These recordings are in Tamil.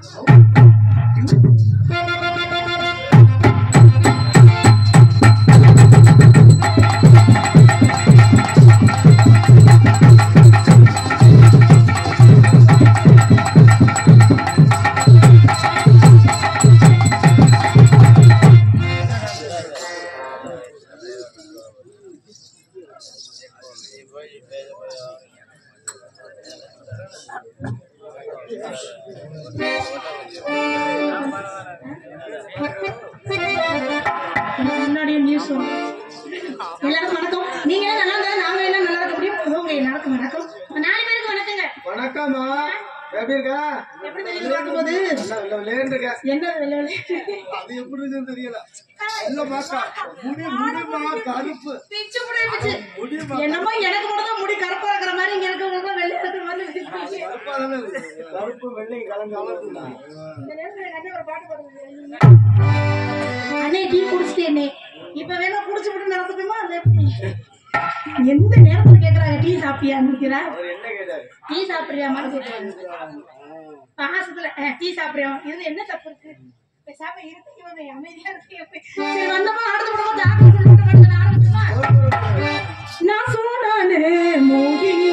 முன்னாடியே நியூஸ் எல்லாருக்கும் வணக்கம் நீங்க எல்லாம் நல்லா இருந்தா நாங்க எல்லாம் நல்லா இருக்க முடியும் உங்க எல்லாருக்கும் வணக்கம் நாலு பேருக்கு வணக்கங்க வணக்கம்மா எப்படி இருக்க எப்படி தெரியுது பார்க்கும்போது நல்லா வெள்ள வெள்ளேன்னு இருக்க என்ன வெள்ளை வெள்ளை அது எப்படி இருக்குன்னு தெரியல இல்லம்மா க- முடி முடிமா கருப்பு பிச்சு முடி பிச்சு முடிமா என்னமோ எனக்கு மட்டும் தான் முடி கருப்பா இருக்கிற மாதிரி இங்க இருக்கவங்க வெள்ளை இருக்கிற மாதிரி இருக்கு. கருப்பா தானே இருக்கு. கருப்பு வெள்ளை கலந்து கலந்துதான் இந்த நேரத்துல எங்க அண்ணன் ஒரு பாட்டு பாடுங்க அண்ணே டீ குடிச்சிட்டேனே இப்ப வேணா குடிச்சு விட்டு நடந்துட்டுமா அது எப்படி எந்த நேரத்துல கேக்குறாங்க டீ சாப்பிட்டியா நிக்கிறா அவர் என்ன கேட்டாரு டீ சாப்பிடுறியா மாதிரி கேக்குறாங்க பாசத்துல அஹ், டீ சாப்பிடுறியா இதுல என்ன தப்பு இருக்கு பேசாம இருக்கு இவன் அமைதியா இருக்கு சரி வந்தமா அடுத்த படமா டாக்டர் சொல்லிட்டு வந்து ஆரம்பிச்சுமா நான் சொன்னானே மோகினி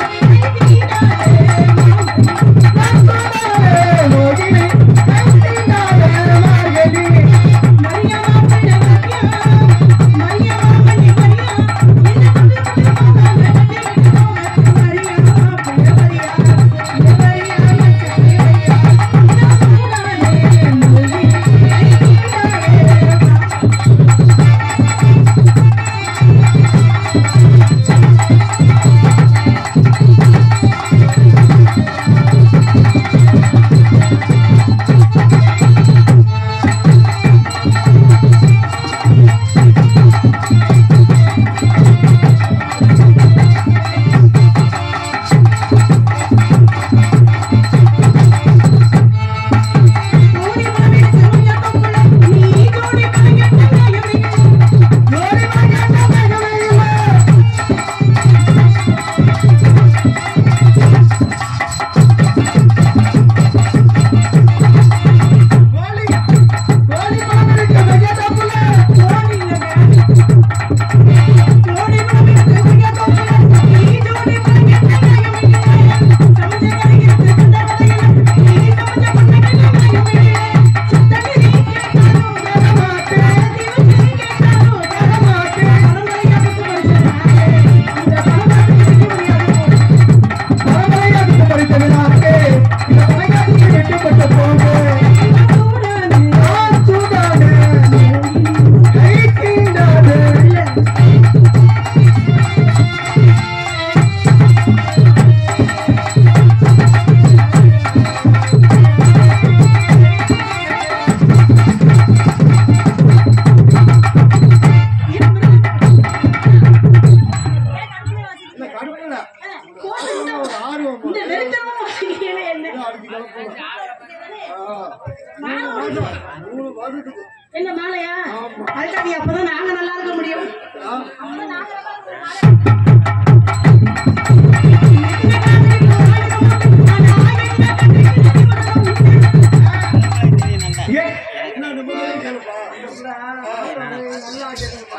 இல்ல கருப்புல கோவம் ஒரு ஆர்வம் இந்த வெறுத்தமா வாசிக்கிறீங்களே என்ன அடிச்சு கலப்பணும் ஆ. மாலை ஓடுது. மூணு வருது என்ன மாலையா அதுக்காக அப்பதான் நாங்க நல்லா இருக்க முடியும் ஆ. அப்பதான் நாங்க நல்லா இருக்க முடியும். ஏ, என்ன நிம்மதியா கேளுப்பா. நல்லா கேளுப்பா.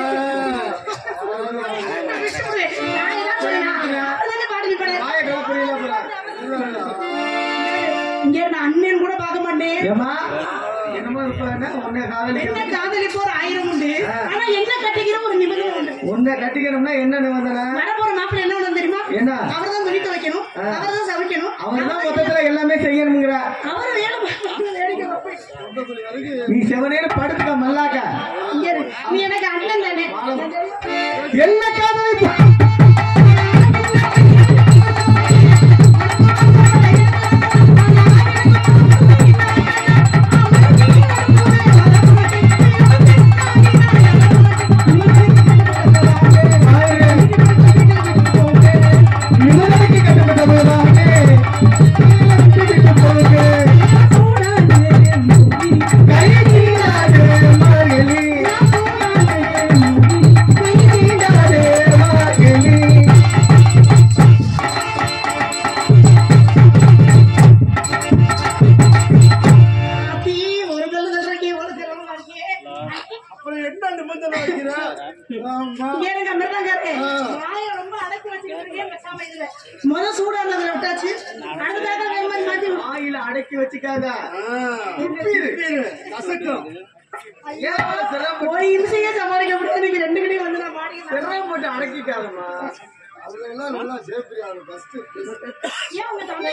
நான் என்ன சொன்னேன்? அவர்தானே பாட்டு நீ பாடு. வாயை கலப்புறீங்களா அப்புறம்? இல்ல, இல்ல. இங்க நான் அண்ணன் கூட பார்க்க மாட்டேன் ஏம்மா, என்னமோ இப்ப என்ன உன்னை காதலிக்க என்ன காதலிப்போர் ஆயிரம் உண்டு ஆனா என்ன கட்டிக்கிற ஒரு நிபந்தனை உண்டு உன்னை கட்டிக்கணும்னா என்ன நிபந்தனை வரப்போற மாப்பிள்ளை என்ன ஒண்ணு தெரியுமா என்ன அவர்தான் துணி துவைக்கணும் அவர்தான் சமைக்கணும் அவர் தான் மொத்தத்துல எல்லாமே செய்யணுங்கிற அவர் வேலை பார்க்கணும், வேடிக்கை பார்ப்பேன். நீ செவனேன்னு படுத்துக்க மல்லாக்க இங்க இரு. நீ எனக்கு அண்ணன் தானே என்ன காதலிப்பு நிம்மதிக்கு கட்டுப்பட்டவர்களாக விட்டுவிட்டு போங்க. கை நீடாதே மார்கழி. கை நீடாதே மார்கழி. அம்மா எனக்கு மிருதங்காரு ஆ. வாயை ரொம்ப அடக்கி வச்சுக்கிட்டு பேசாம இதுல முத சூடானதுல விட்டாச்சு அடுத்தாக வேணுமா மாத்தி ஆயில அடக்கி வச்சுக்காத உப்பீரு. கசக்கும் ஏன் சிரமம் ஒரு இம்சையே சமாளிக்க முடியாது நீங்க ரெண்டு கடையும் வந்து நான் மாடிக்கிறேன் சிரமம் போட்டு அடக்கிக்காதம்மா அதுல எல்லாம் நல்லா சேஃப்டி ஆகும் ஃபர்ஸ்ட் ஏன் உங்க தம்பி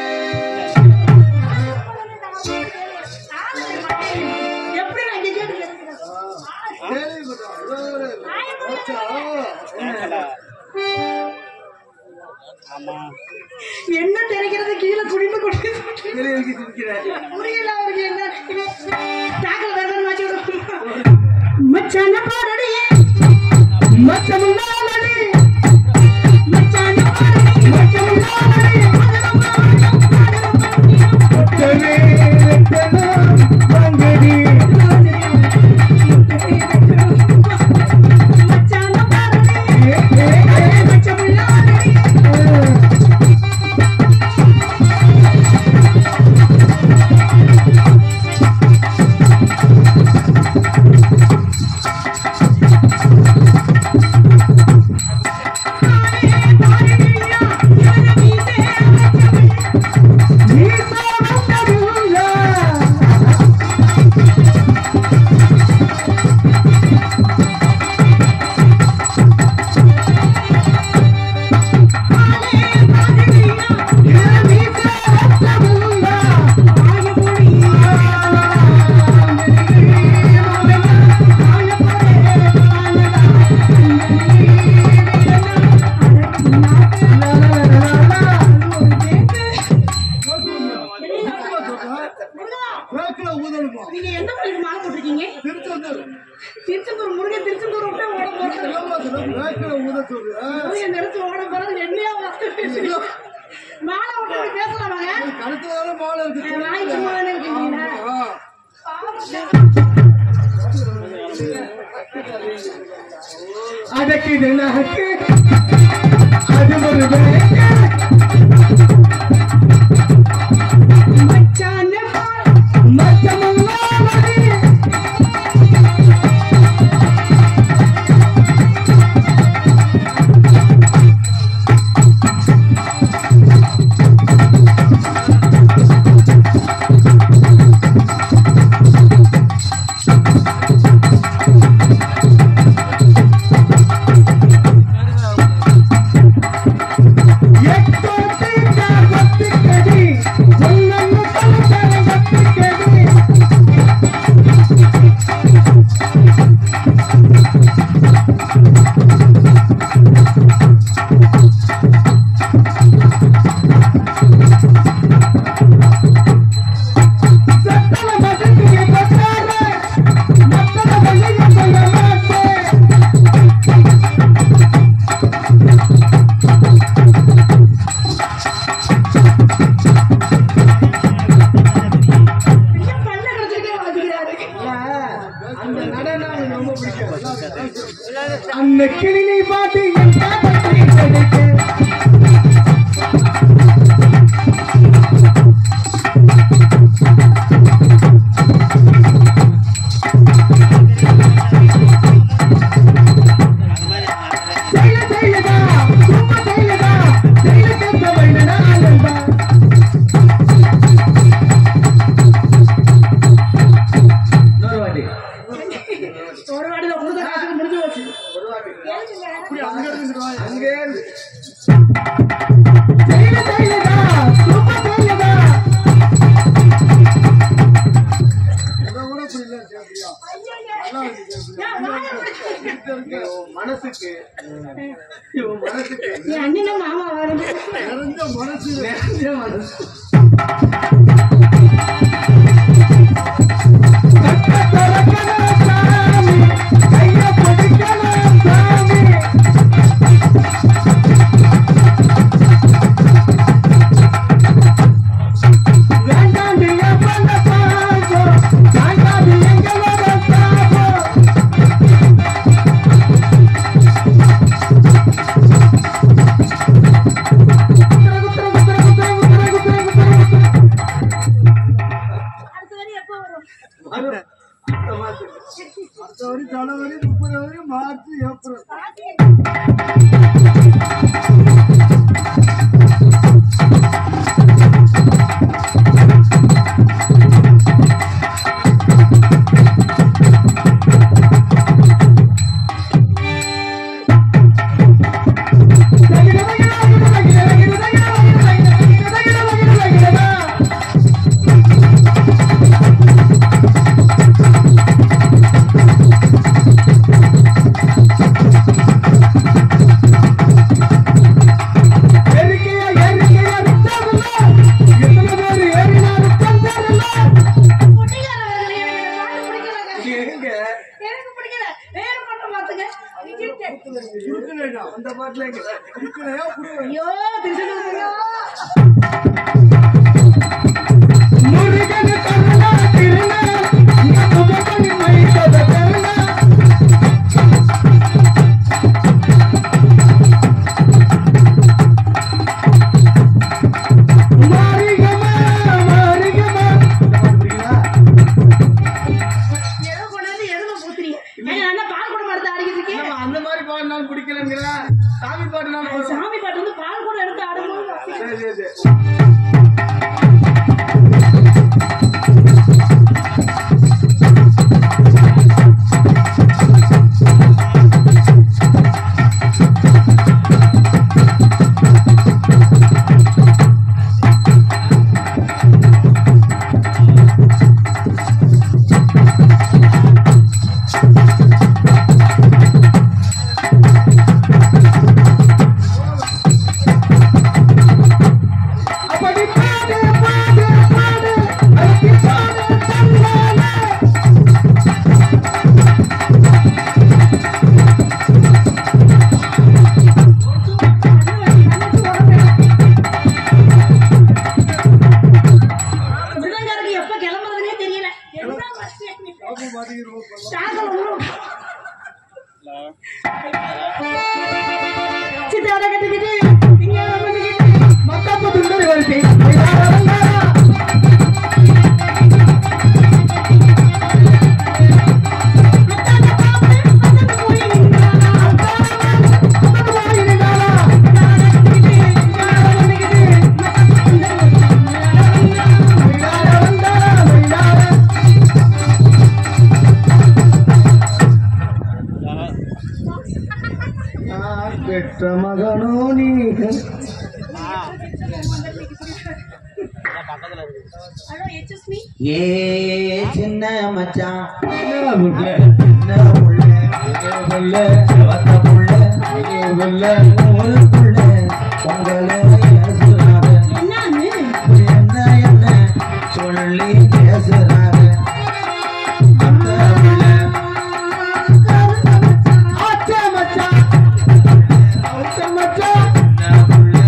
எப்படி நான் இங்க கேட்டு கேட்கிறேன்? என்ன தெரிகிறது கீழே குடிப்பு குடிப்பு வெளியே சிரிக்கிறேன் புரியல அவருக்கு என்ன தாக்கல் வேற மாற்றி விடுவோம் மச்சான பாரடியே மச்சமுல்லாலடி மச்சான பாரடி மச்சமுல்லாலடி மச்சான பாரடி மச்சமுல்லாலடி வேக்கில ஊதணுமா நீங்க எந்த கோயிலுக்கு மாலை போட்டிருக்கீங்க திருச்செந்தூர் திருச்செந்தூர் முருகன் திருச்செந்தூர் விட்டா ஓட போறது இலவசம் வேக்கில ஊத சொல்லு முருகன் நினைச்சு ஓட போறது என்னையா வார்த்தை மாலை விட்டு இப்படி பேசலாமாங்க கழுத்துல மாலை இருக்கு வாய் சும்மா தானே இருக்கீங்களா ஆ. அதற்கு இது நகக்கு அது ஒரு வேக்கு. மச்சான மச்சமுல்லாலடி. எக்கோட்டிக்க பத்திக்கடி, ஒன்னொன்னு பலசன பத்திக்கடி. சத்தல மதத்துக்கு பத்தாரு, மத்தல வழிய சொல்ல மாட்டேன். ஐயா பல்ல கடிச்சிட்டே வாசிக்கிறாரு அந்த நடனம் எனக்கு ரொம்ப பிடிக்கும் அந்த கிளினி பாட்டு என் காதலை கிடைக்கு செய்ய செய்யதா சும்மா செய்யதா செய்ய கேட்க வேண்டும் ஆனந்தா இன்னொரு வாட்டி ஒரு வாட்டில கொடுத்த காசுக்கு முடிஞ்சு போச்சு இப்படி அங்க இருந்து வா. அங்கே இருந்து. செய்யல செய்யலதா சூப்பர் செய்யலதா இதை விட இப்படி இல்ல சேஃப்டியா நல்லா இருக்கு சேஃப்டியா இவன் மனசுக்கு இவன் மனசுக்கு என் அண்ணன் மாமா வருது நிறைஞ்ச மனசு நிறைய மனசு அடுத்த வரி ஜனவரி பிப்ரவரி மார்ச் ஏப்ரல் குட்டிக்காரவர்களே, எனக்கு இந்த பாட்டு பிடிக்கலங்க. எனக்கு பிடிக்கல வேற பாட்டை மாத்துங்க ரிஜெக்டட். குடுக்கலைடா. அந்த பாட்டுல எங்க குடுக்கலையா குடுக்கல ஐயோ திருச்செந்தூரையோ ஏதோ கொண்டாந்து எருமை பூத்துறீங்க ஏங்க, நான் என்ன பால் குடம் எடுத்து ஆடிக்கிட்டு இருக்கேன் அந்த மாதிரி பாடினாலும் பிடிக்கலங்கிற சாமி பாடினாலும் பிடிக்கும். சாமி பாட்டு வந்து பால் குடம் எடுத்து ஆடும்போது வசதி. சரி சரி சரி விருதுநகருக்கு எப்ப கிளம்புறதுனே தெரியல என்ன பஸ் பாபு பாடிக்கிறோம் ஸ்டார்ட் ஒண்ணும் சித்தாட கட்டுக்கிட்டு இங்க வந்துக்கிட்டு அத்தாண்ட பாப்பு அத்தாண்ட போய் நின்றானா அத்தாண்ட போய் நின்றானா பெற்ற மகனோ நீ ஹலோ எச்எஸ் மீ ஏ சின்ன மச்சான் என்ன புள்ள? என்ன புள்ள புள்ள, வத்த புள்ள புள்ள, ஊருக்குள்ள உங்களை பேசுறாங்க என்னன்னு என்ன என்ன சொல்லி பேசுறாங்க அத்த புள்ள ஆச்சே மச்சான். ஆச்சே மச்சான். என்ன புள்ள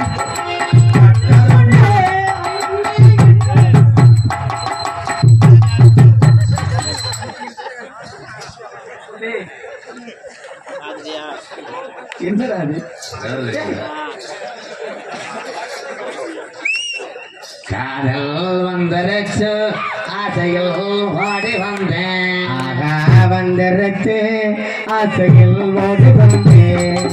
என்னடா இது? காதல் வந்தரச்சு ஆசையில் ஓடி வந்தேன் ஆகா வந்தரச்சு ஆசையில் ஓடி வந்தேன்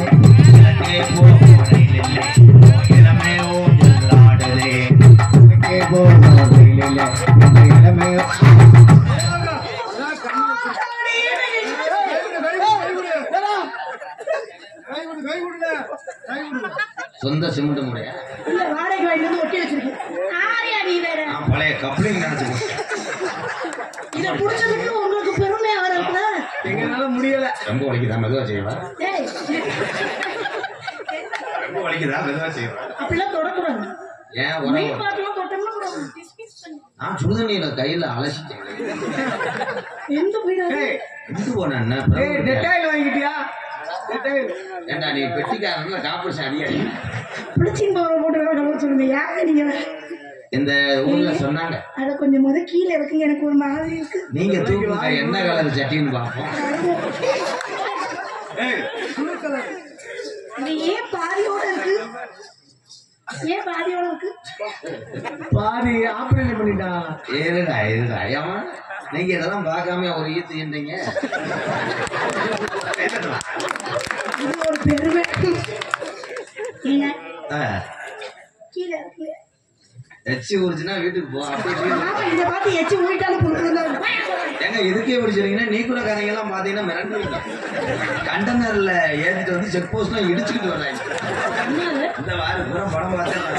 இளமே ஊஞ்சல் ஆடுதே உனக்கே போகவில்லை. இந்த இளமை கை விடு கை விடுல கை விடு சொந்த சிமெண்ட் முறையா இல்ல வாடகை வாங்கிட்டு வந்து ஒட்டி வச்சிருக்கேன் ஆரியா நீ வேற நான் பழைய கப்ளிங் நினைச்சுக்கோ இத புடிச்சதுக்கு உங்களுக்கு பெருமையா வரல எங்களால முடியல ரொம்ப வலிக்குதா மெதுவா செய்வா டேய் ரொம்ப வலிக்குதா மெதுவா செய்வா அப்படிலாம் தொடக்கூடாது ஏன் மெயின் உரம் பார்ட்லாம் தொட்டோம்னா அப்புறம் dismiss பண்ணு. நான் சுடுதண்ணியில கையில அலசிட்டேன் எந்த போயிடாது ஏய், எங்க போன என்ன ஏய், பிரபு? டெட்டாயில் வாங்கிட்டியா டெட்டாயில் ஏண்டா நீ பெட்டிக்காரன்ல காப்பிடிச்சு அடியாடி பிளிச்சிங் பவுடர் போட்டு வேற கழுவ சொல்லுங்க யாரு நீங்க இந்த ஊர்ல சொன்னாங்க அத கொஞ்சம் முத கீழே இருக்குங்க எனக்கு ஒரு மாதிரி இருக்கு நீங்க தூக்குங்க என்ன கலர் சட்டின்னு பார்ப்போம் ஏய், இது ஏன் பாதியோட இருக்கு ஏன் பாதியோட இருக்கு பாதி ஆபரேஷன் பண்ணிட்டான் இருடா இருடா ஏமா நீங்க இதெல்லாம் பார்க்காம ஒரு ஈத்து ஈன்றீங்க இது ஒரு பெருமை ஏங்க ஆ, கீழே இருக்கு எச்சி ஊறிச்சுன்னா வீட்டுக்கு போ அப்படியே வீட்டுக்கு ஆமா இதை பார்த்து எச்சு ஊயிட்டாலும் கொடுக்குறது ஏங்க இதுக்கே பிடிச்சிருக்கீங்கன்னா நீ கூட எல்லாம் பாத்தீங்கன்னா மிரண்டுவீங்க கண்டனர்ல ஏத்திட்டு வந்து செக் போஸ்ட்ல இடிச்சுக்கிட்டு வர்றாங்க இந்த வார பூரா படம் பார்த்தேன்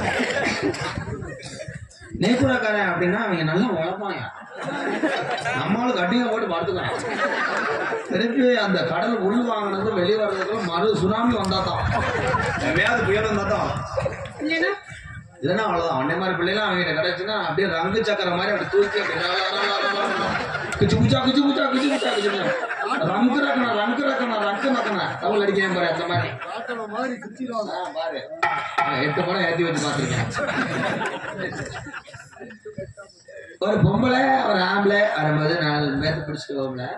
நேக்குறக்காரன் அப்படின்னா அவங்க நல்லா உழைப்பாங்க நம்மளும் கட்டிங்க போட்டு படுத்துக்கலாம் திருப்பி அந்த கடல் உள் வாங்கினது வெளியே வர்றதுக்குள்ள மறு சுனாமி வந்தா தான் எவையாவது புயல் வந்தா தான் இல்லைன்னா இல்லைன்னா அவ்வளவுதான் அன்னை மாதிரி பிள்ளைலாம் அவங்க கிடைச்சுன்னா அப்படியே ரங்கு சக்கர மாதிரி அப்படி தூக்கி அப்படி லா, லா, லா, லா, லா, லா. கிச்சு குச்சா கிச்சு குச்சா கிச்சு குச்சா கிச்சு குச்சா. ரங்கு ரக்கணா ரங்கு ரக்கணா ரங்கு நக்கணா தமிழ் அடிக்கிறேன் பாரு அந்த மாதிரி ஆட்டண மாதிரி குத்திடுவாங்க ஆ, பாரு நான் எட்டு படம் ஏத்தி வச்சு பார்த்திருக்கேன் ஒரு பொம்பளை ஒரு ஆம்பளை வரும்போது நாலு பேர்த்து பிடிச்சிட்டு போகல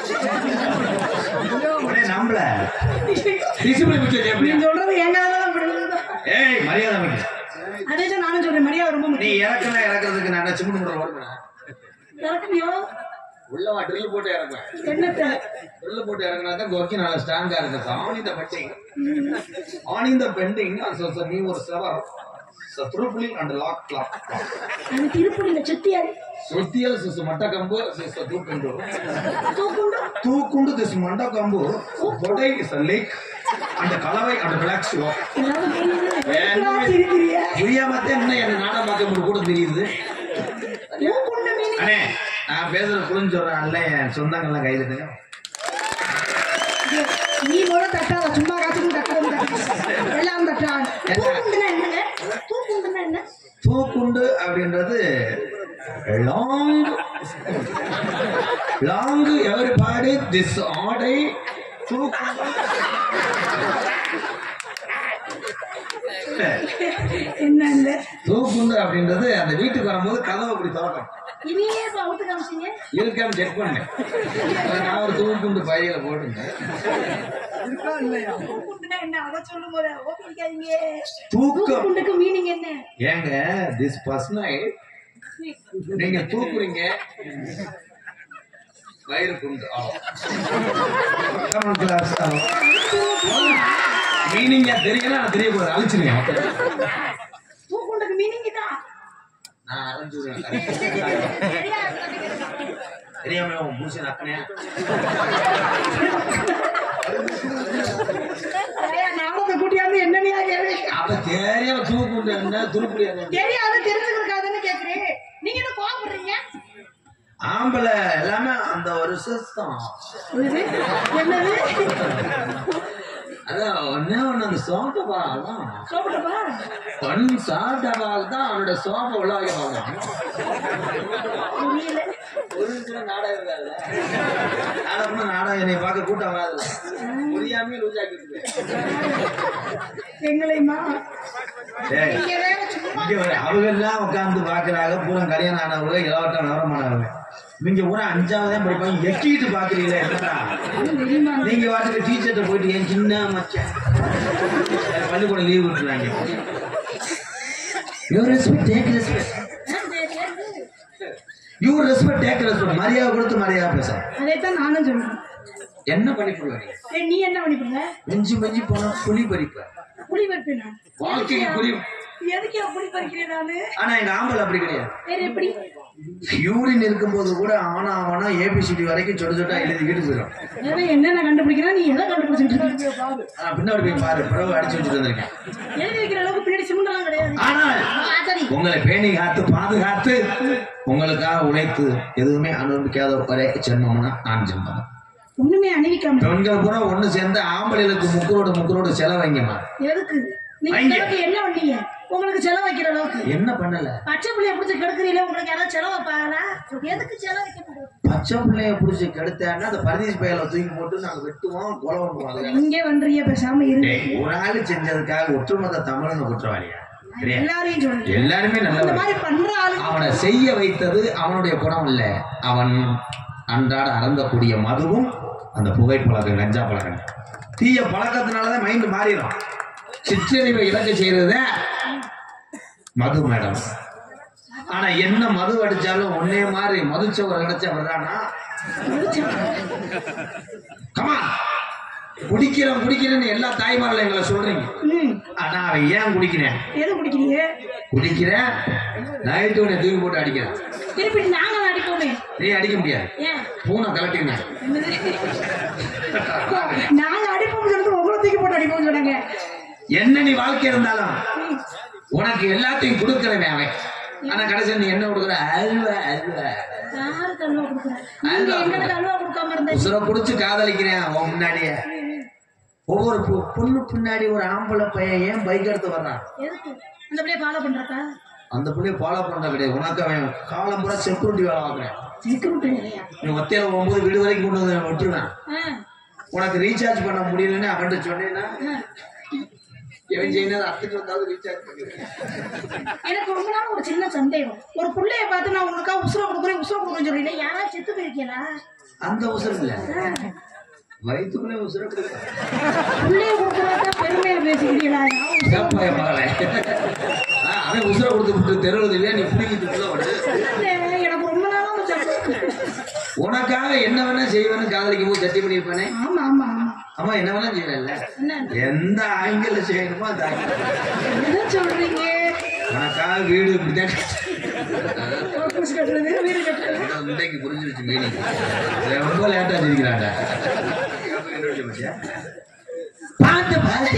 உடனே நம்பல டிசிப்ளின் பிடிச்சி எப்படி நீங்க சொல்றது எங்க தான் விடுறது ஏய் மரியாதை வைக்க அதே தான் நானும் சொல்றேன் மரியாதை ரொம்ப நீ முக்கியம் இறக்கணும் இறக்குறதுக்கு நான் சிமெண்ட் முறை ஓடுவேன் இறக்குமியோ உள்ளவா ட்ரில் போட்டு இறக்குவேன் என்னத்த ட்ரில் போட்டு இறக்குனா தான் கொக்கி நல்லா ஸ்ட்ராங்கா இருக்கு ஆன் இந்த பெண்டிங் ஆன் இந்த பெண்டிங் நீ ஒரு செவர் த்ரூப்ளிங் அண்ட் லாக் லாக் அது திருப்பூர்ல சுத்தியாரு சுத்தியல் சிசு மட்டக்கம்பு சிசு தூக்குண்டு தூக்குண்டு தூக்குண்டு திஸ் மண்டக்கம்பு கொடை இஸ் லேக் அந்த கலவை அந்த பிளாக் ஷோ எல்லாரும் கேக்குது. வேண்டாம். எல்லாம் சிரிக்கிறிய புரியாமத்தே என்ன என்ன நாடகம் பார்க்க முடியும் கூட தெரியுது தூக்குண்டு மீன் அண்ணே நான் பேசுற புரிஞ்சு சொல்றேன்ல என் சொந்தங்கள்லாம் கைதுட்டுங்க நீ கூட தட்டாத சும்மா காசுக்கும் தட்டாத எல்லாம் தட்டான் தூக்குண்டுனா என்னங்க தூக்குண்டுனா என்ன தூக்குண்டு அப்படின்றது long long everybody this ஆடை தூக்குண்டு என்ன இல்ல தூக்குண்டு அப்படின்றது அந்த வீட்டுக்கு வரும்போது கதவை அப்படி திறக்கும் இனியே இப்ப அவுத்து காமிச்சீங்க இருக்கான்னு செக் பண்ணேன் நான் ஒரு தூக்குண்டு பையில போட்டுங்க இருக்கா இல்லையா தூக்குண்டுனா என்ன அதை சொல்லும் போது ஓபிக்காதீங்க தூக்கம் தூக்குண்டுக்கு மீனிங் என்ன ஏங்க திஸ் பர்சனை நீங்க தூக்குறீங்க வயிறு குண்டு மீனிங்கா தெரியல நான் தெரியக்கூடாது அழிச்சிருங்க தூக்குண்டுக்கு மீனிங் தான் நான் அரைஞ்சுடுவேன் தெரியாம உன் புருஷன் அத்தனையா நாமத்தை கூட்டியாந்து என்னையா கேள்வி அப்ப தெரியாம தூக்குண்டு என்ன துருப்புடி என்ன தெரியாது தெரிஞ்சுக்கிறதுக்காதுன்னு கேக்குறேன் நீங்க என்ன கோவப்படுறீங்க ஆம்பளை எல்லாமே அந்த ஒரு சிஸ்டம் என்னது? என்னது அதான் ஒன்னே ஒண்ணு அந்த சோட்டபா அதான் சோப்பட்டப்பா ஒன் சாட்டபால் தான் அவனோட சோப்பை உள்ள வைக்க பார்க்கணும் புரியல புரிஞ்சுனா நாடகம் இருக்காதுல்ல. நாடகம்னா நாடகம் என்னை பார்க்க கூட்டம் வராதுல்ல. புரியாமயே lose ஆக்கிட்டு எங்களையுமா டேய், நீங்க வேற சும்மா இங்க வர அவங்க எல்லாம் உட்கார்ந்து பாக்குறாங்க பூரா கல்யாணம் ஆனவங்க இளவட்டம் நவரமானவங்க இவங்க பூரா அஞ்சாவதே படிப்பாங்க எட்டிட்டு பாக்குறீங்களே என்னடா தெரியுமா நீங்க வாட்டுக்கு டீச்சர்ட்ட போயிட்டு என் சின்ன மச்சான் பள்ளிக்கூடம் லீவ் விட்டுறாங்க you respect take respect you respect take respect மரியாதை கொடுத்து மரியாதை பேச அதைத்தான் நானும் சொல்றேன் என்ன பண்ணி போடுவாங்க ஏய், நீ என்ன பண்ணி போடுற மிஞ்சி மிஞ்சி போனா புலி பறிப்பேன் புளி வைப்பேனா வாழ்க்கைக்கு புலி எதுக்கு என் புளி பறிக்கிறேன் நானு ஆனா எங்க ஆம்பளை அப்படி கிடையாது வேற எப்படி யூரின் இருக்கும்போது கூட ஆனா ஆனா ஏபிசிடி வரைக்கும் சொட்டு சொட்டா எழுதிக்கிட்டு போயிடும் ஏதோ என்னென்ன கண்டுபிடிக்கிறா நீ எதை கண்டுபிடிச்சிட்டு இருக்க ஆனா பின்னாடி போய் பாரு பிறகு அடிச்சு வச்சுட்டு வந்திருக்கேன் எழுதி வைக்கிற அளவுக்கு பின்னாடி சிமெண்டெல்லாம் கிடையாது ஆனால் ஆ, சரி உங்களை பேணி காத்து பாதுகாத்து உங்களுக்காக உழைத்து எதுவுமே அனுபவிக்காத ஒரே ஜென்மம்னா நான் ஜென்மம் ஒண்ணுமே அணிவிக்காம பெண்கள் பூரா ஒண்ணு சேர்ந்து ஆம்பளைகளுக்கு முக்கரோடு முக்கரோடு செலவைங்கம்மா எதுக்கு நீங்க வைங்க. செலவுக்கு என்ன பண்ணீங்க உங்களுக்கு செலவு வைக்கிற அளவுக்கு என்ன பண்ணல பச்சை பிள்ளைய பிடிச்சி கெடுக்கிறீங்களே உங்களுக்கு யாராவது செலவு வைப்பாங்களா எதுக்கு செலவு வைக்கணும் பச்சை பிள்ளைய புடிச்சு கெடுத்தான்னா அந்த பரதேசி பையில தூக்கி போட்டு நாங்க வெட்டுவோம் கொலை பண்ணுவோம் இங்கே பண்றீங்க பேசாம இரு டேய், ஒரு ஆளு செஞ்சதுக்காக ஒட்டுமொத்த தமிழன் குற்றவாளியா சரியா? எல்லாரையும் சொல்றேன் எல்லாருமே இந்த நல்லவன் மாதிரி பண்ற ஆளு அவனை செய்ய வைத்தது அவனுடைய குணம் இல்ல அவன் அன்றாட அறந்தக்கூடிய மதுவும் அந்த புகை பழக்கம் கஞ்சா பழக்கம் தீய பழக்கத்தினாலதான் மைண்ட் மாறிடும் சிற்றறிவை இலக்க செய்யறது மது மேடம் ஆனா என்ன மது அடிச்சாலும் ஒன்னே மாதிரி மதுச்சவர் கிடைச்ச வர்றானா கமா குடிக்கிறேன் குடிக்கிறேன்னு எல்லா தாய்மார்கள் எங்களை சொல்றீங்க ம் ஆனா அவன் ஏன் குடிக்கிறேன் எது குடிக்கிறீங்க குடிக்கிறேன் நைட்டு உன்னை தூக்கி போட்டு அடிக்கிறேன் திருப்பி நாங்க அடிப்போமே நீ அடிக்க முடியாது ஏன் பூனை கலட்டிங்க நாங்க அடிப்போம் சொல்லிட்டு உங்களை தூக்கி போட்டு அடிப்போம் சொன்னாங்க என்ன நீ வாழ்க்கை இருந்தாலும் உனக்கு எல்லாத்தையும் கொடுக்கிறவன் அவன் ஆனா கடைசியில் நீ என்ன கொடுக்குற அல்வா அல்வா யாருக்கு அல்வா கொடுக்குறேன் நீங்க எங்களுக்கு அல்வா கொடுக்காம இருந்தா உசுர குடிச்சு காதலிக்கிறேன் உன் முன்னாடியே ஒவ்வொரு பொ- பொண்ணு பின்னாடி ஒரு ஆம்பளை பையன் ஏன் பைக் எடுத்து வர்றான் எதுக்கு அந்த பிள்ளைய ஃபாலோ பண்றக்கா அந்த பிள்ளைய ஃபாலோ பண்ற கிடையாது உனக்கு அவன் காலம் பூரா செக்யூரிட்டி வேலை வாங்குறேன் செக்யூரிட்டி இல்லையா நீ ஒத்தையில போகும்போது வீடு வரைக்கும் கொண்டு வந்து விட்டுருவேன் ஆ, உனக்கு ரீசார்ஜ் பண்ண முடியலன்னு அவன்கிட்ட சொன்னேன்னா ஆ. எவன் செய்யணும் அத்துட்டு வந்தாலும் ரீசார்ஜ் பண்ணுவேன் எனக்கு ரொம்ப நாள் ஒரு சின்ன சந்தேகம் ஒரு புள்ளைய பார்த்து நான் உனக்கா உசுர கொடுக்குறேன் உசுர கொடுக்குறேன்னு சொல்றீங்க யாராவது செத்து போயிருக்கீங்களா அந்த உசுரம் இல்ல வயிற்றுக்குள்ளே உசுர கொடுக்க புள்ளைய கொடுக்குறதா பெருமையா பேசிக்கிறீங்களா நான் கேப்பா என் மகளே ஆ, அவன் உசுர கொடுத்து விட்டு தெருவில் இல்லையா நீ பிடிக்கிட்டு உள்ள வந்து இல்ல, எனக்கு ரொம்ப நாளா ஒரு சந்தேகம். உனக்காக என்ன வேணா செய்வேன்னு காதலிக்கும் போது சட்டி பண்ணியிருப்பானே ஆமா ஆமா ஆமா அம்மா என்ன வேணா செய்யல என்ன எந்த ஆங்கிள் செய்யணுமோ அந்த angle. என்ன சொல்றீங்க உனக்காக வீடு இப்படிதான் ஆபீஸ் கட்டுறது வீடு கட்டுறது இன்றைக்கு புரிஞ்சிருச்சு மீனிங் ரொம்ப லேட்டா சிரிக்கிறாங்க பார்த்து பார்த்து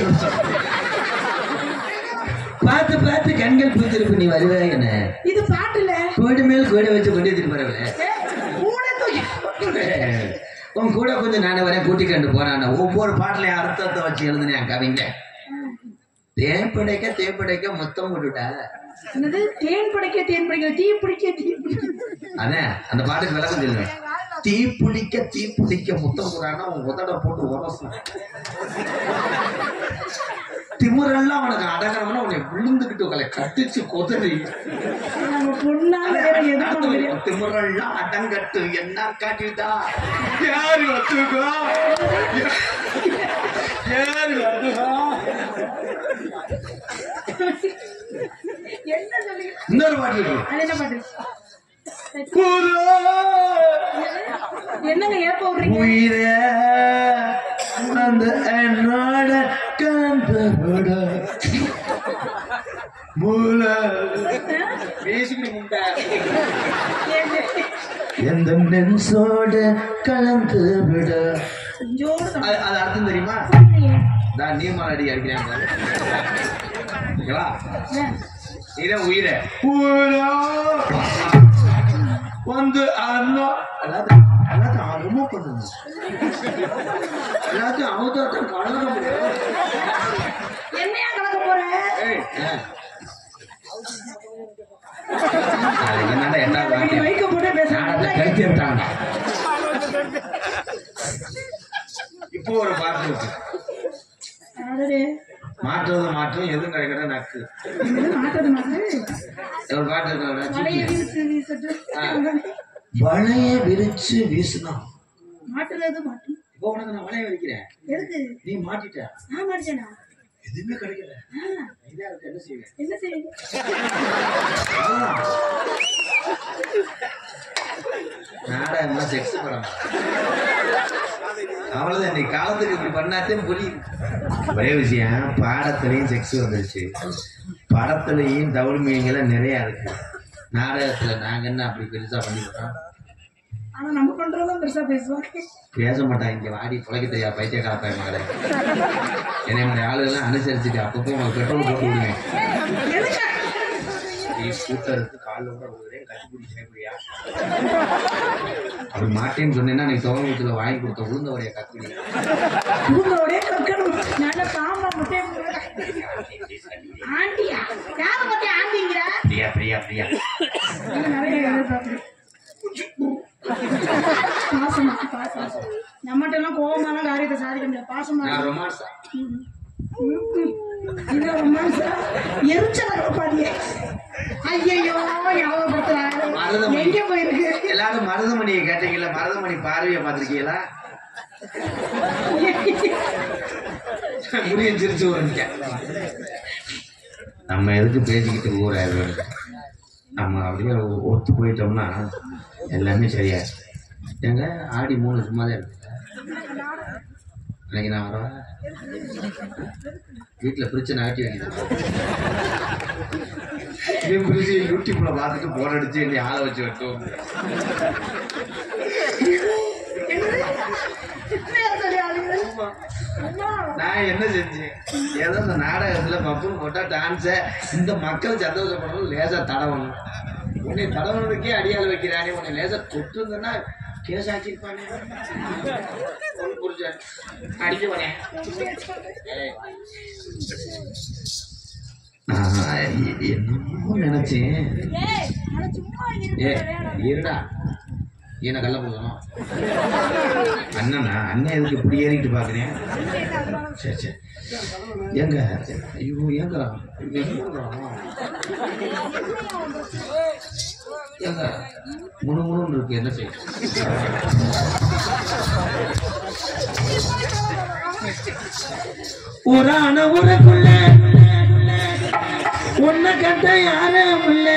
பார்த்து பார்த்து கண்கள் பூத்திருப்பு நீ வருவாய் என்ன இது பாட்டுல கோடு மேல் கோடை வச்சு கொண்டு எடுத்துட்டு போறவள கூட தூக்கி உன் கூட கொஞ்சம் நானே வரேன் கூட்டி கண்டு போறான் ஒவ்வொரு பாட்டுலயும் அர்த்தத்தை வச்சு எழுதுனேன் கவிங்க தேப்படைக்க தேப்படைக்க மொத்தம் போட்டுட்டா என்னது தேன் படைக்க தேன் படைக்க தீ பிடிக்க தீ பிடிக்க அதான் அந்த பாட்டுக்கு விளக்கம் சொல்லுவேன் தீ புளிக்க தீ புளிக்க முத்தம் போறான்னா உன் உதட போட்டு உரசும் திமுறெல்லாம் அவனுக்கு அடங்கணும்னா உன்னை விழுந்துகிட்டு உங்களை கட்டிச்சு கொதறி நம்ம பொண்ணால வேற எதுவும் பண்ண முடியாது திமுறெல்லாம் அடங்கட்டு என்ன காட்டிட்டா யாரு ஒத்துக்கோ யாரு ஒத்துக்கோ என்ன சொல்லுங்க இன்னொரு பாட்டு இருக்கு அது என்ன பாட்டு என்னங்க ஏப்ப விடுறீங்க உயிரே அந்த என்னோட கந்தோட மூல பேசிக்கிட்டு முண்டா ஏங்க, எந்த நெஞ்சோட கலந்து விட கொஞ்சோடு தான். அது அது அர்த்தம் தெரியுமா சொல்லுங்க. நான் நீர்மால் அடி அடிக்கிறேன் பாரு. ஓகேவா ஏன்? இதான் உயிரை உயிரா வந்து அண்ணா எல்லாத்தையும் எல்லாத்தையும் ரிமூவ் பண்ணுங்க எல்லாத்தையும் அவதாரத்தையும் கலக்க முடியும் என்னையா கலக்க போற ஏய், ஆ. அது என்னடா எட்டாவது நீ வாக்கியம்? வைக்க போட்டே நாடகத்தை பேசுறேன் கழித்து விட்டாங்க. இப்போ ஒரு பாட்டு இருக்கு அடடே, மாற்றுறது மாற்றம் எதுவும் கிடைக்கிற நக்கு இது மாட்டது மாட்டு ஒரு பாட்டு இருக்கு மழையை வீழ்த்து வீசட்டு வளைய விரிச்சு வீசுதான் மாட்டுறது மாட்டு இப்போ உனக்கு நான் வளைய வைக்கிறேன் எதுக்கு நீ மாட்டிட்ட நான் மாட்டேனா எதுவுமே கிடைக்கல ஆ, இதா இருக்கு என்ன செய்வேன் என்ன செய்யுங்க நாடகம்னா செக்ஸ் படம் அவ்வளவுதான் இன்னைக்கு காலத்துக்கு இப்படி பண்ணாதே புரியுது ஒரே விஷயம் பாடத்துலயும் செக்ஸ் வந்துருச்சு படத்துலயும் டபுள் மீனிங்லாம் நிறைய இருக்கு நாடகத்துல நாங்க என்ன அப்படி பெருசா பண்ணிவிட்டோம் ஆனா நம்ம பண்றதும் பெருசா பேசுவாங்க பேச மாட்டாங்க இங்க வாடி புழைக்க தெரியா பைத்தியக்கார பையன் மகளே என்னை மாதிரி ஆளுகள்லாம் அனுசரிச்சுட்டு அப்பப்போ உங்களுக்கு பெட்ரோல் போட்டு விடுவேன் எதுக்கு? நீ கூட்டருக்கு காலில் கூட விழுகிறேன் கட்டி பிடிச்சேன் புரியா அப்படி மாட்டேன்னு சொன்னேன்னா நீ துவங்கத்துல வாங்கி கொடுத்த உளுந்த வரைய கத்துடி உங்களோடே கற்கணும் நல்ல பாம்பா முட்டையை போடுறேன். ஆண்டியா யார பத்தி ஆண்டிங்கிற பிரியா பிரியா பிரியா நிறைய எதிர்பார்க்குறேன் பாசமா பாசமா நம்மகிட்ட எல்லாம் கோபமாலாம் காரியத்தை சாதிக்க முடியாது பாசமா நான் ரொமான்ஸா இது ரொமான்ஸா எரிச்சல பாதியே ஐயோ ஞாபகப்படுத்துறாரு மருதமணி. எங்க போயிருக்கு எல்லாரும் மருதமணியை கேட்டீங்கல்ல மருதமணி பார்வையை பார்த்திருக்கீங்களா முடிய சிரிச்சு வருங்க நம்ம எதுக்கு பேசிக்கிட்டு ஊராரு நம்ம அப்படியே ஒத்து போயிட்டோம்னா எல்லாமே சரியா எங்க ஆடி மூணு சும்மா தான் இருக்கு அன்னைக்கு நான் வரவா வீட்டில் பிரிச்சு நகட்டி வைக்கிறேன் இதே பிரிச்சு யூடியூப்ல பார்த்துட்டு போன் அடிச்சு என்னை ஆளை வச்சு வெட்டும் சின்னையா சொல்லி அழுகுது. அம்மா, நான் என்ன செஞ்சேன் ஏதோ இந்த நாடகத்துல பப்புன்னு போட்டா டான்ஸ இந்த மக்கள் சந்தோஷப்படணும் லேசா தடவணும் உன்னை தடவனதுக்கே அடியால் வைக்கிறானே உன்னை லேசா தொட்டு இருந்தேன்னா கேஸ் ஆக்கியிருப்பானே ஒண்ணு புரிஞ்ச அடிக்க போனேன் என்னமோ நினைச்சேன் ஏய், அட சும்மா இரு, ஏ விளையாடாத. இருடா என்ன கல்ல போடணும் அண்ணனா அண்ணன் எதுக்கு இப்படி ஏறிட்டு பாக்குறேன் சரி சரி ஏங்க ஐயோ ஏங்க இங்க எங்க ஏங்க முணு முணுன்னு இருக்கு என்ன செய்யும் ஒரு ஆன ஊருக்குள்ள உன்னை கட்ட யாரும் இல்ல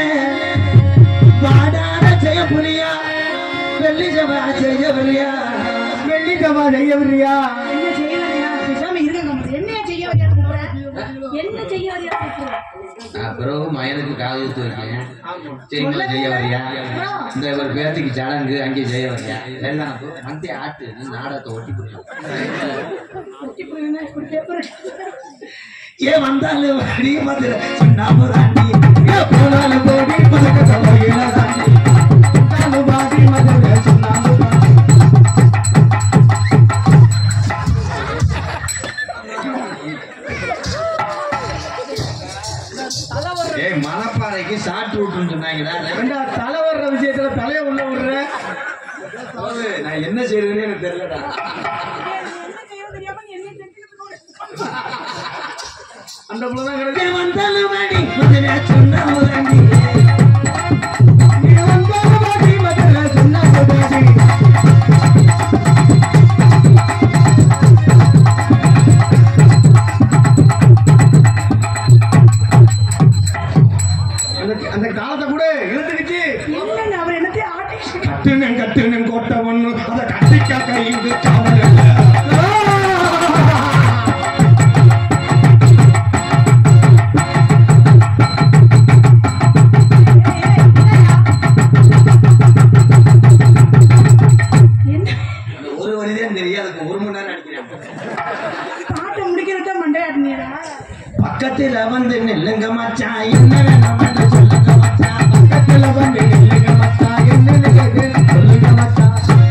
பாடாத செய்ய புரியா வெள்ளி சபா செய்ய புரியா வெள்ளி சபா செய்யவில்லையா என்ன செய்ய வரியா? பேசாம இருங்க கம்முனு. என்னையா செய்ய வரியான்னு கூப்பிடுற? என்ன செய்ய வரியான்னு கூப்பிடுற? நான் பிறகு மயனுக்கு காது ஊத்து வைக்கேன் சரிங்களா செய்ய வரியா இந்த ஒரு பேத்திக்கு சடங்கு அங்கே செய்ய வரியா எல்லாம் மந்தி ஆட்டு நீ நாடகத்தை ஒட்டி போடலாம் இப்படி என்ன இப்படி பேப்பர் ஏன் வந்தாலும் அடிய மாதிரி சொன்னாம தாண்டி ஏன் போனாலும் போடி பதக்க தலையில தாண்டி நானும் பாதி மதுரை சொன்னாலும் பாதி. ஏய் மணப்பாறைக்கு சாட்டு விட்டுன்னு சொன்னாங்கடா ஏண்டா தலை வர்ற விஷயத்துல தலைய உள்ள விடுற அதாவது நான் என்ன செய்யறதுன்னு எனக்கு தெரியலடா என்ன செய்ய தெரியாம நீ என்ன செஞ்சுட்டு அந்த புள்ளதான் கிடக்கு ஏன் வந்தாலும் அடி மதுரை சொன்னாம தாண்டி நீ வந்தாலும் பாதி மதுரை சொன்னாலும் பாதி. அந்த அந்த காலத்தை கூட இழுத்துக்கிச்சு என்னங்க அவர் என்னத்தையும் ஆட்டி கட்டுனன் கட்டுனன் கோட்டை ஒண்ணு அதை கட்டிக்கா கையுது காவல் என்ன அந்த ஒரு வரிதான் தெரியும் அதுக்கு ஒரு மணி நேரம் நடிக்கிறேன் பாட்டை முடிக்கிறதா மண்டையாட்டினீரா பக்கத்துல வந்து நில்லுங்க மச்சான் என்ன வேணும் மட்டும் சொல்லுங்க மச்சான் பக்கத்துல வந்து நில்லுங்க மச்சா என்னன்னு கேட்டு சொல்லுங்க மச்சா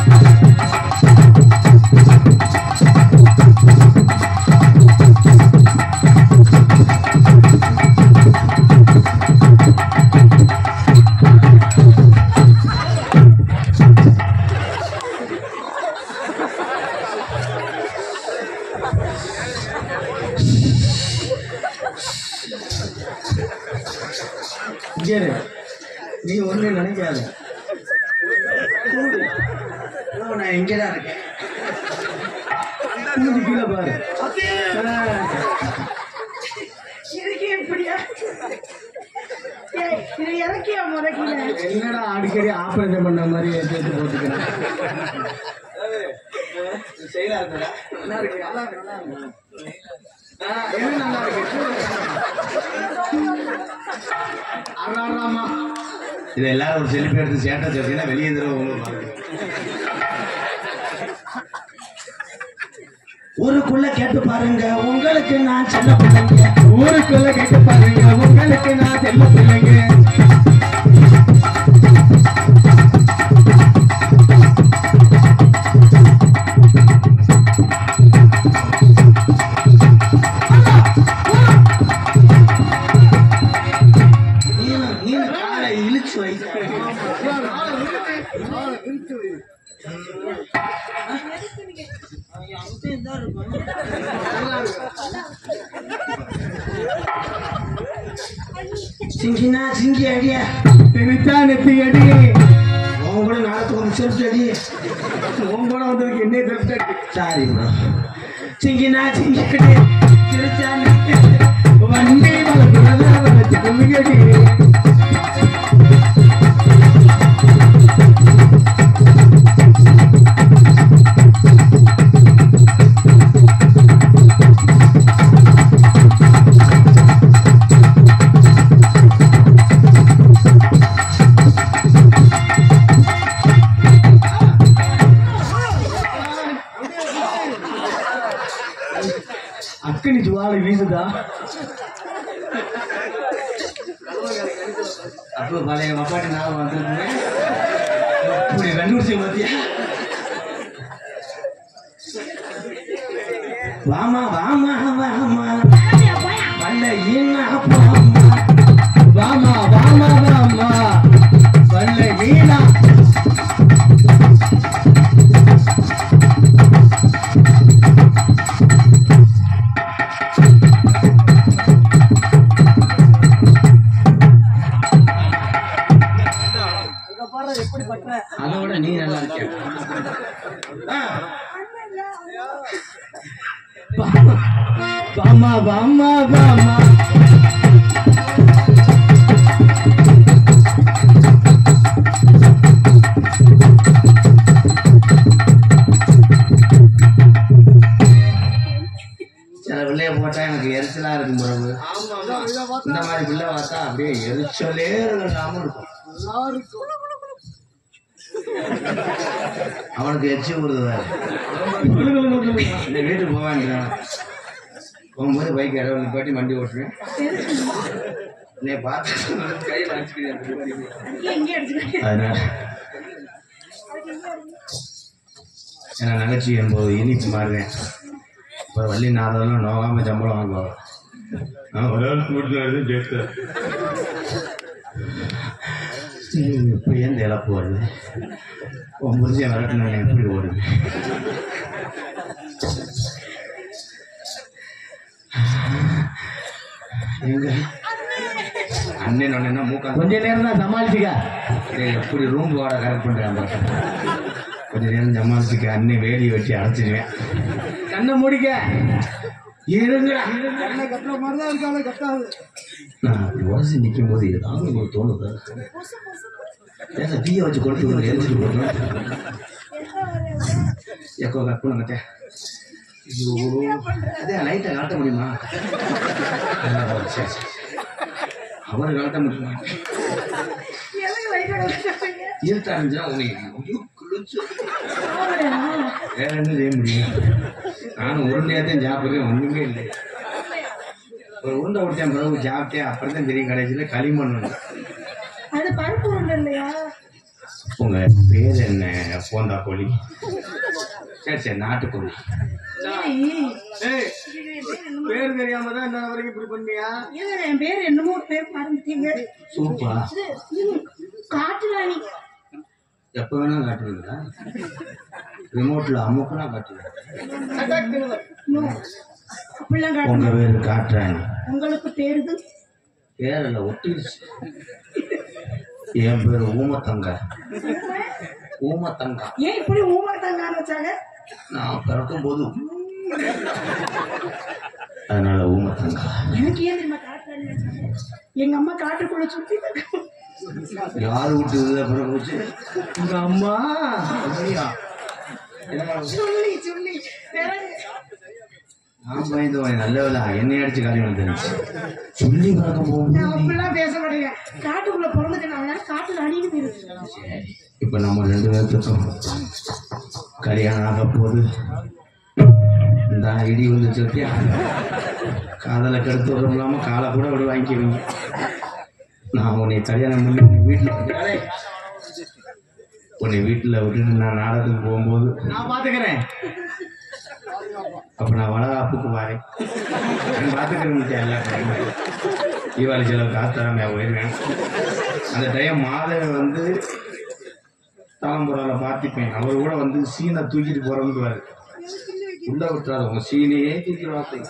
இங்க இரு. நீ ஒண்ணு நினைக்காத ஓ, நான் இங்கதான் இருக்கேன் மூஞ்சி கீழே பாரு ஆ. இதுக்கு எப்படியா ஏய், இது இறக்கியா முறைக்கல என்னடா அடிக்கடி ஆபரேஷன் பண்ண மாதிரி சேர்த்து போட்டுக்கிறேன் செயலா இருக்குடா நல்லா இருக்கு நல்லா இருக்கு நல்லா இருக்கு ஆ, என்ன நல்லா இருக்கு அறாறாமா இதை எல்லாரும் ஒரு செல்ஃபி எடுத்து சேட்டை சேர்த்தீங்கன்னா வெளியே தடவை உங்களுக்கு ஊருக்குள்ள கேட்டு பாருங்க உங்களுக்கு நான் சின்ன பிள்ளைங்க ஊருக்குள்ள கேட்டு பாருங்க உங்களுக்கு நான் செல்ல பிள்ளைங்க நீனும் நீனும் காலை இழுச்சு வை சிங்கினா சிங்கி அடியா திணிச்சா நெத்தி அடி உன் கூட நாளத்துக்கு வந்து செல்ஃபி அடி உன் கூட வந்ததுக்கு என்ன செல்ஃபி அடி சாரி ப்ரோ சிங்கினா சிங்கி அடி திருச்சா நெத்தி அடி. வண்டி வளர்க்குறத வளர்ச்சி கும்மியடி பழைய மப்பாட்டி ஞாபகம் வந்துருக்குங்க இப்படி கண்டுபிடிச்ச பத்தியா வாமா வாமா வாமா போயா, போயா. வல்ல ஈனா போமா வாமா வாமா வாமா வல்ல வீணா அதோட நீ நல்லா இருக்கிய ஆ, வாமா வாமா வாமா சில பிள்ளைய போட்டா எனக்கு எரிச்சலா இருக்கும் பிறகு இந்த மாதிரி பிள்ளை பார்த்தா அப்படியே எரிச்சலே இல்லாம இருக்கும் அவனுக்கு எச்சி வருது வேற இந்த வீட்டுக்கு போவான்றான் போகும்போது பைக் இடம் நிப்பாட்டி வண்டி ஓட்டுவேன் நீ பார்த்து கையில் அடிச்சுக்கிறேன் அங்கேயே இங்கேயே அடிச்சுக்கிட்டு. அதனால ஏன்னா நகைச்சி என்பது இனிப்பு மாறுவேன் இப்போ வள்ளி நாதெல்லாம் நோகாம சம்பளம் வாங்குவாங்க நான் ஒரு ஆள் கூட்டு ஜெயித்து இப்போ ஏன் இழப்பு வருது உன் புரிஞ்ச வரட்டு நான் எப்படி ஓடுது எங்க அண்ணன் ஒன்னா மூக்கா கொஞ்ச நேரம் தான் சமாளிச்சுக்க டேய், எப்படி ரூம் வாடகை கரெக்ட் பண்றேன் பாரு. கொஞ்ச நேரம் ஜமாலிச்சுக்க அண்ணன் வேலியை வெட்டி அடைச்சிடுவேன் கண்ணை முடிக்க இருங்கடா என்ன கட்டுற மாதிரி தான் இருக்காங்க கட்டாது நான் அப்படி உடச்சி நிற்கும் போது ஏதாவது ஒரு தோணுது ஏன்னா தீய வச்சு கொளுத்து விடுங்க, எரிஞ்சிட்டு போட்டோம் எக்கோ கட் பண்ணுங்க ஐயோ அதே லைட்டை காட்ட முடியுமா ஆ, சரி சரி அவரை காட்ட முடியுமா எதுக்கு light ஆ கட்டுறீங்க? இருட்டா இருந்துச்சா உனக்கு ஐயோ, குளிச்சு ஆமாடா. வேற என்ன செய்ய முடியும் நானும் உருண்டையாத்தான் சாப்பிடுறேன் ஒண்ணுமே இல்லை ஒரு உருண்டை விட்டேன் பிறகு சாப்பிட்டேன் அப்புறம் தான் தெரியும் கடைசியில் களிமண் அது பருப்பு உருண்டை இல்லையா உங்க பேர் என்ன போந்தா கோழி சரி சரி நாட்டுக்கோழி ஏய், ஏய் பேர் தெரியாம தான் என்ன வரைக்கும் இப்படி பண்ணியா ஏங்க, என் பேர் என்னமோ ஒரு பேர் மறந்துட்டீங்க சூப்பா இது, இது, காட்டு ராணி எப்போ வேணா காட்டுவீங்களா ரிமோட்ல அமுக்குனா காட்டுவீங்க நோ அப்படிலாம் உங்க காட்டணும் பேர் காட்டுறாங்க உங்களுக்கு பேருது பேரில் ஒட்டிடுச்சு என் பேர் ஊமத்தங்க ஊமத்தங்கா ஏன் இப்படி ஊமாட்டாங்கன்னு வச்சாங்க நான் பிறக்கும் போது அதனால ஊமத்தங்கா எனக்கு ஏன் தெரியுமா காட்டு ராணி வச்சாங்க எங்க அம்மா காட்டுக்குள்ள சுத்தி யார் விட்டு இதுல பிறகுச்சு உங்க அம்மா ஐயா. சொல்லி சொல்லி பிறகு நான் பயந்து போய் நல்ல வேலை என்னை அடிச்சு காலியம் தெரிஞ்சு சொல்லி பிறக்கும் போது நான் அப்படிலாம் பேச மாட்டேங்க காட்டுக்குள்ள பிறந்துட்டேன் காட்டு ராணின்னு பேரு சரி. இப்ப நம்ம ரெண்டு பேர்த்துக்கும் கல்யாணம் ஆக போகுது இந்த இடி வந்து சொல்லியா காதலை கெடுத்து விட இல்லாம காலை கூட விட வாங்கிக்குவீங்க நான் உன்னை கல்யாணம் பண்ணி உன்னை வீட்டுல டேய், உன்னை வீட்டுல விட்டுட்டு நான் நாடகத்துக்கு போகும்போது நான் பாத்துக்கிறேன் அப்ப நான் வளகாப்புக்கு வரேன் நான் பார்த்துக்கிறேன் எல்லாம் தீபாவளி செலவு காசு தராம போயிருவேன் அந்த டைம் மாதவ வந்து தாளம்புறால பார்த்துப்பேன் அவர் கூட வந்து சீனை தூக்கிட்டு போறோம்னு உள்ள விட்டுறாத உங்க சீனையே தூக்கி வார்த்தை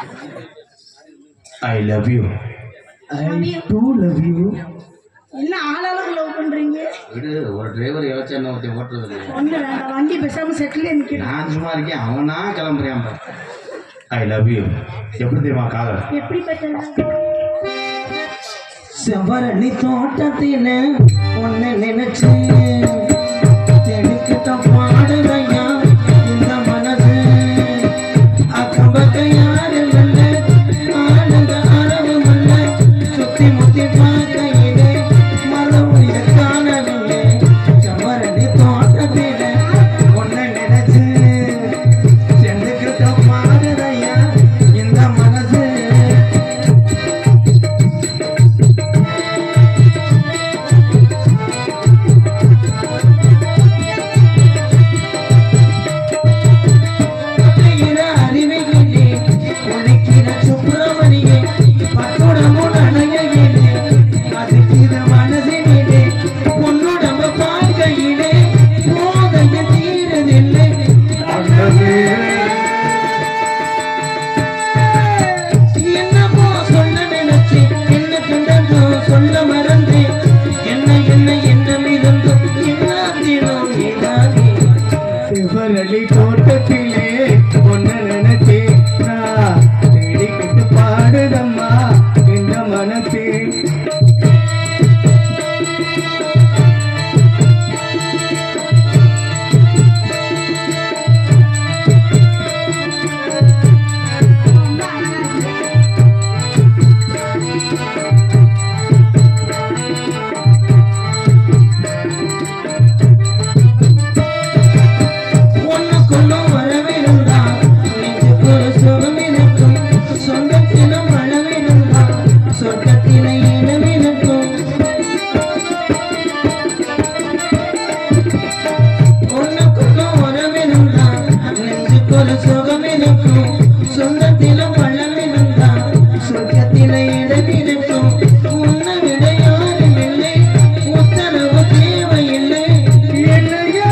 I love you I too love you என்ன ஆளாளுக்கு லவ் பண்றீங்க விடு ஒரு டிரைவர் இழைச்சா என்ன ஒருத்தன் ஓட்டுறது இல்லையா ஒண்ணு வேண்டாம் வண்டி பேசாம செட்டில் நிக்கிறேன் நான் சும்மா இருக்கேன் அவனா கிளம்புறேன் ஐ லவ் யூ எப்படி தெரியுமா காதல் எப்படி பெற்ற செவரணி தோட்டத்தில ஒன்னு நினைச்சு எனக்கிட்ட பாடுறையா இந்த மனசு அக்கம் பக்கம் யாரும் இல்ல ஆளுங்க அளவும் இல்ல சுத்தி முத்தி பார்க்கையிலே மலவுடைய காணவில்லை செவரணி தோட்டத்தில ஒன்னு நினைச்சு எனக்கிட்ட பாடுறையா இந்த மனசு செவ்வரளி தோட்டத்திலே ஒன்ன நினைச்சே நான் தேடிக்கிட்டு பாடுதம்மா இந்த மனசே உனக்குள்ளும் வரவிருந்தா நெஞ்சுக்கு ஒரு சுகம் இருக்கும் சொந்தத்திலும் அளவிருந்தா சொர்க்கத்திலே இடம் இருக்கும் உனக்குள்ளும் வரவிருந்தா நெஞ்சுக்கு ஒரு சுகம் இருக்கும் சொந்தத்திலும் அளவிருந்தா சொர்க்கத்திலே இடம் இருக்கும் உன்னை விட யாரும் இல்லை உத்தரவு தேவையில்லை என்னையா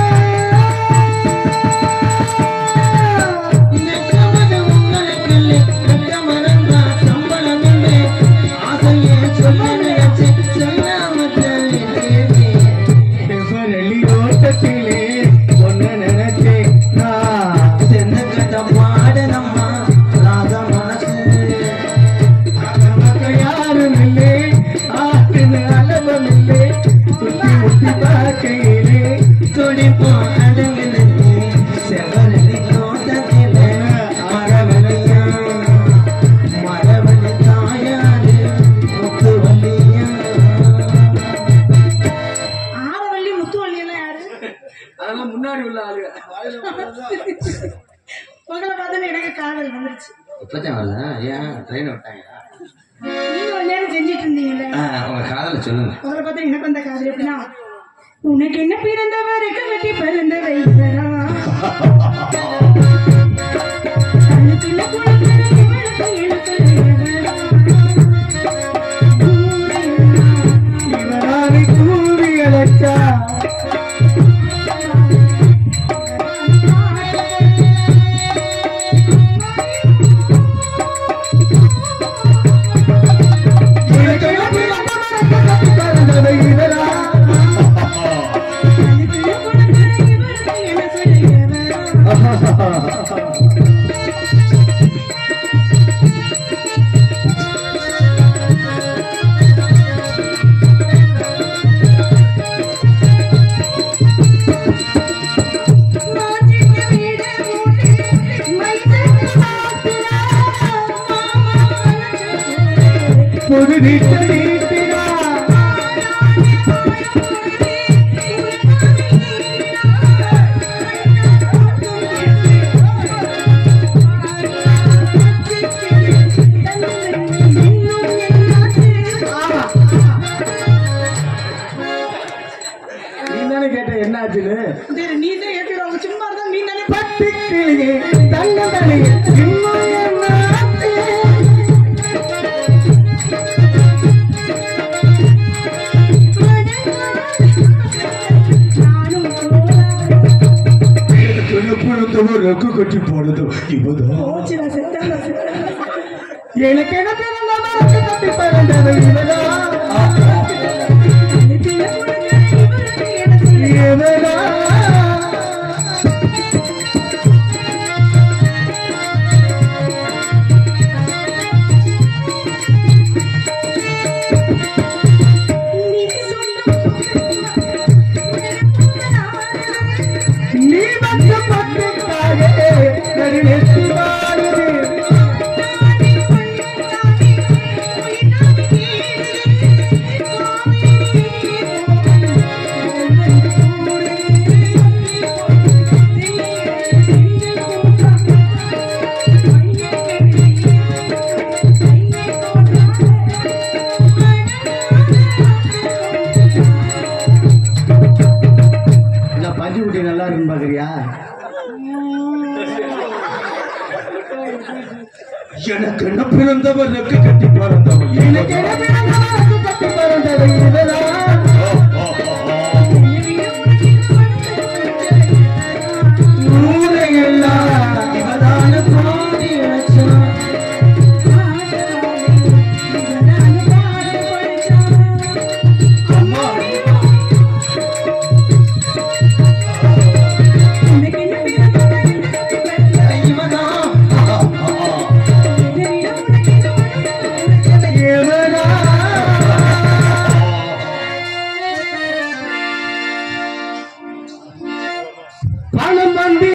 நெக்கமது உங்களுக்கில்லை, நெக்கமறந்தா சம்பளமில்லை. ஆசையை சொல்ல நினைச்சு சொல்லாம தள்ளிட்டேனே. செவ்வரளி தோட்டத்திலே ஒன்ன நினைச்சே நான் செந்த கட்ட பாடனம்மா, ராக மனசு. நமக்கு யாரும் இல்லை ஆற்றுன்னு அளவம் இல்லை சுத்தி முத்தி பார்க்கையிலே துடிப்போம் அடங்கினது, செவ்வரளி தோட்டத்திலே மரவள்ளியா, மரவள்ளி தாயாரு, முத்துவள்ளியா. ஆரவள்ளி முத்துவள்ளி எல்லாம் யாரு அதெல்லாம் முன்னாடி உள்ள ஆளுங்க உங்களை பார்த்தோன்னே எனக்கு காதல் வந்துருச்சு இப்பதான் வரல ஏன் ட்ரெயின் விட்டாங்க நீங்க ஒரு நேரம் செஞ்சிட்டு இருந்தீங்கல்ல உங்க காதல சொல்லுங்க உங்களை பார்த்தா எனக்கு வந்த காதல் எப்படின்னா உனக்கு என்ன பிறந்தவருக்கு வெட்டி பிறந்த வைக்கிறா கண்ணுக்குள்ள குழந்தை இவளுக்கு இழுக்கலையவளா. இவராரை கூவி அழைச்சா பிறந்தவை இவரா கண்ணுக்குள்ள குழந்தை இவளுக்கு என்ன சொல்லுகிறவளா. மாட்டிட்ட வீடு மூடி, மைதக்கு மாத்திரா, மாமா மனசுக்கு. புது வீட்டு வீட்டினா நீ தானே கேட்ட என்ன ஆச்சுன்னு நீ தான் ஏற்கிறவங்க சும்மா இருந்தா நீ தானே பட்டுக்கிளியே தங்கதனே இன்னும் என்ன ஆச்சு? நானும் போறேன். ரெக்கு கட்டி போனது இவதான் போச்சு, நான் செத்தேன், நான் செத்தேன். எனக்கு என்ன பிறந்த மரத்து கட்டி பிறந்தது இவதான் கழுத்துல குழந்தை இவளுக்கு என்ன சொல்லுகிறவளா. இவதான் நீ சொன்ன நீ வந்த பட்டுக்காக நடுநெத்தி வாழுது இந்த பஞ்சு குட்டி நல்லா இருக்குன்னு பாக்குறியா எனக்கு என்ன பிறந்தவர் ரெக்க கட்டி பிறந்தவர் எனக்கு என்ன பிறந்த மரத்து கட்டி பிறந்தது இவதான்